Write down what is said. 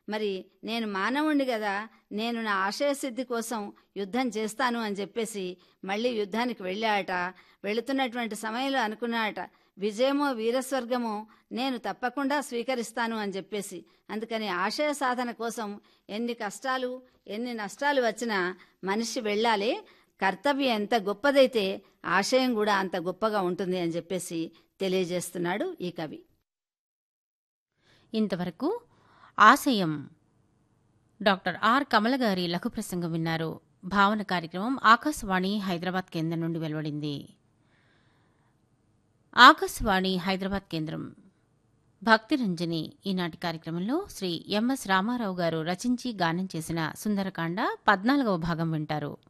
మరి నేను మానవుణ్ణి కదా నేను నా ఆశయ సిద్ధి కోసం యుద్ధం చేస్తాను అని చెప్పేసి మళ్ళీ యుద్ధానికి వెళ్ళాట వెళుతున్నటువంటి సమయంలో అనుకున్నాట విజయమో వీరస్వర్గమో నేను తప్పకుండా స్వీకరిస్తాను అని చెప్పేసి అందుకని ఆశయ సాధన కోసం ఎన్ని కష్టాలు ఎన్ని నష్టాలు వచ్చినా మనిషి వెళ్ళాలి కర్తవ్యం ఎంత గొప్పదైతే ఆశయం కూడా అంత గొప్పగా ఉంటుంది అని చెప్పేసి తెలియజేస్తున్నాడు ఈ కవి ఇంతవరకు ఆశయం డాక్టర్ ఆర్ కమల గారి లఘు ప్రసంగం విన్నారు భావన కార్యక్రమం ఆకాశవాణి హైదరాబాద్ కేంద్రం నుండి వెలువడింది ఆకాశవాణి హైదరాబాద్ కేంద్రం భక్తిరంజని ఈనాటి కార్యక్రమంలో శ్రీ ఎంఎస్ రామారావు గారు రచించి గానం చేసిన సుందరకాండ పద్నాలుగవ భాగం వింటారు